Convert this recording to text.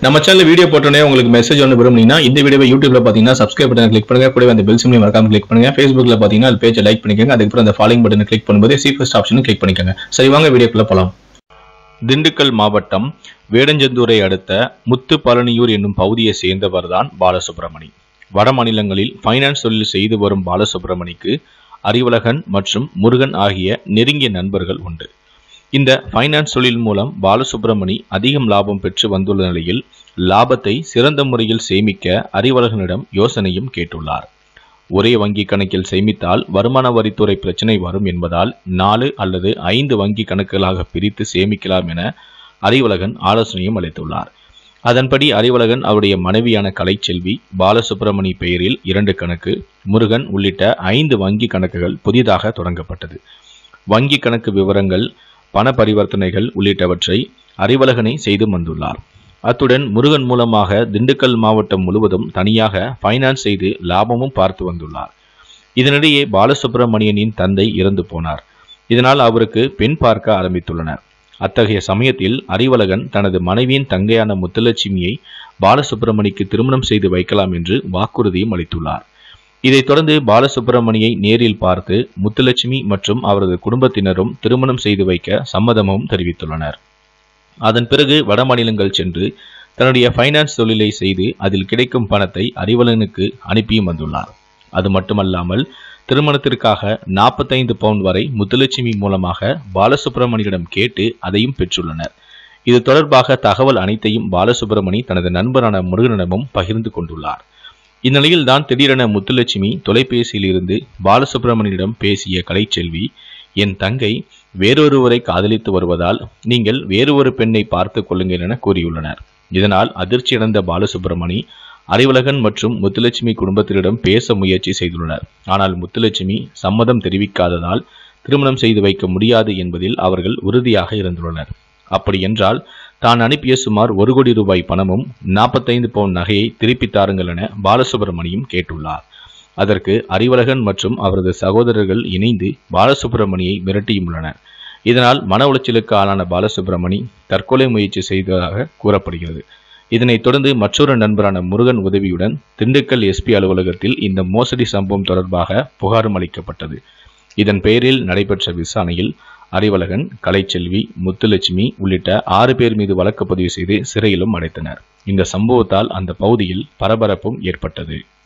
நம்ம channel video போட்டோன்னே உங்களுக்கு மெசேஜ் ஒன்று விரும்புனீங்கன்னா இந்த வீடியோவை யூடியூப்ல பார்த்தீங்கன்னா சப்ஸ்கிரைப் பட்டன் கிளிக் பண்ணுங்க கூடவே அந்த பெல் சிம்லையும் மறக்காம கிளிக் பண்ணுங்க ஃபேஸ்புக்ல பார்த்தீங்கன்னா அது பேஜை லைக் பண்ணிக்கோங்க அதுக்கப்புறம் அந்த ஃபாலோயிங் பட்டனை கிளிக் பண்ணும்போது சி ஃபர்ஸ்ட் ஆப்ஷனும் கிளிக் பண்ணிக்கோங்க சரி வாங்க வீடியோக்குள்ள போலாம் திண்டுக்கல் மாவட்டம் வேடஞ்சந்தூரை அடுத்த முத்து பழனியூர் என்னும் பகுதியை சேர்ந்தவர்தான் பாலசுப்ரமணி வட மாநிலங்களில் ஃபைனான்ஸ் தொழில் செய்து வரும் பாலசுப்ரமணிக்கு அறிவழகன் மற்றும் முருகன் ஆகிய நெருங்கிய நண்பர்கள் உண்டு இந்த ஃபைனான்ஸ் தொழில் மூலம் பாலசுப்ரமணி அதிகம் லாபம் பெற்று வந்துள்ள நிலையில் லாபத்தை சிறந்த முறையில் சேமிக்க அறிவழகனிடம் யோசனையும் கேட்டுள்ளார் ஒரே வங்கி கணக்கில் சேமித்தால் வருமான வரித்துறை பிரச்சனை வரும் என்பதால் நாலு அல்லது ஐந்து வங்கி கணக்குகளாக பிரித்து சேமிக்கலாம் என அறிவழகன் ஆலோசனையும் அளித்துள்ளார் அதன்படி அறிவழகன் அவருடைய மனைவியான கலைச்செல்வி பாலசுப்ரமணி பெயரில் இரண்டு கணக்கு முருகன் உள்ளிட்ட ஐந்து வங்கி கணக்குகள் புதிதாக தொடங்கப்பட்டது வங்கி கணக்கு விவரங்கள் பண பரிவர்த்தனைகள் உள்ளிட்டவற்றை அறிவழகனை செய்து வந்துள்ளார் அத்துடன் முருகன் மூலமாக திண்டுக்கல் மாவட்டம் முழுவதும் தனியாக ஃபைனான்ஸ் செய்து லாபமும் பார்த்து வந்துள்ளார் இதனிடையே பாலசுப்ரமணியனின் தந்தை இறந்து போனார் இதனால் அவருக்கு பெண் பார்க்க ஆரம்பித்துள்ளனர் அத்தகைய சமயத்தில் அறிவழகன் தனது மனைவியின் தங்கையான முத்துலட்சுமியை பாலசுப்ரமணிக்கு திருமணம் செய்து வைக்கலாம் என்று வாக்குறுதியும் அளித்துள்ளார் இதைத் தொடர்ந்து பாலசுப்ரமணியை நேரில் பார்த்து முத்துலட்சுமி மற்றும் அவரது குடும்பத்தினரும் திருமணம் செய்து வைக்க சம்மதமும் தெரிவித்துள்ளனர் அதன் பிறகு வட மாநிலங்கள் சென்று தன்னுடைய ஃபைனான்ஸ் தொழிலை செய்து அதில் கிடைக்கும் பணத்தை அறிவலனுக்கு அனுப்பியும் வந்துள்ளார் அது மட்டுமல்லாமல் திருமணத்திற்காக நாற்பத்தைந்து பவுண்ட் வரை முத்துலட்சுமி மூலமாக பாலசுப்ரமணியிடம் கேட்டு அதையும் பெற்றுள்ளனர் இது தொடர்பாக தகவல் அனைத்தையும் பாலசுப்ரமணி தனது நண்பரான முருகனிடமும் பகிர்ந்து கொண்டுள்ளார் இந்நிலையில் தான் திடீரென முத்துலட்சுமி தொலைபேசியில் இருந்து பாலசுப்ரமணியிடம் பேசிய கலைச்செல்வி என் தங்கை வேறொருவரை காதலித்து வருவதால் நீங்கள் வேறு ஒரு பெண்ணை பார்த்துக் கொள்ளுங்கள் என கூறியுள்ளனர் இதனால் அதிர்ச்சியடைந்த பாலசுப்ரமணி அறிவழகன் மற்றும் முத்துலட்சுமி குடும்பத்தினரிடம் பேச முயற்சி செய்துள்ளனர் ஆனால் முத்துலட்சுமி சம்மதம் தெரிவிக்காததால் திருமணம் செய்து வைக்க முடியாது என்பதில் அவர்கள் உறுதியாக இருந்துள்ளனர் அப்படி என்றால் தான் அனுப்பிய சுமார் ஒரு கோடி ரூபாய் பணமும் நாற்பத்தைந்து பவுன் நகையை திருப்பி தாருங்கள் என பாலசுப்ரமணியும் கேட்டுள்ளார் அதற்கு அறிவழகன் மற்றும் அவரது சகோதரர்கள் இணைந்து பாலசுப்ரமணியை மிரட்டியுள்ளனர் இதனால் மன உளைச்சலுக்கு ஆளான பாலசுப்ரமணி தற்கொலை முயற்சி செய்ததாக கூறப்படுகிறது இதனைத் தொடர்ந்து மற்றொரு நண்பரான முருகன் உதவியுடன் திண்டுக்கல் எஸ்பி அலுவலகத்தில் இந்த மோசடி சம்பவம் தொடர்பாக புகாரும் அளிக்கப்பட்டது இதன் பெயரில் நடைபெற்ற விசாரணையில் அறிவழகன் கலைச்செல்வி முத்துலட்சுமி உள்ளிட்ட ஆறு பேர் மீது வழக்கு பதிவு செய்து சிறையிலும் அடைத்தனர் இந்த சம்பவத்தால் அந்த பகுதியில் பரபரப்பும் ஏற்பட்டது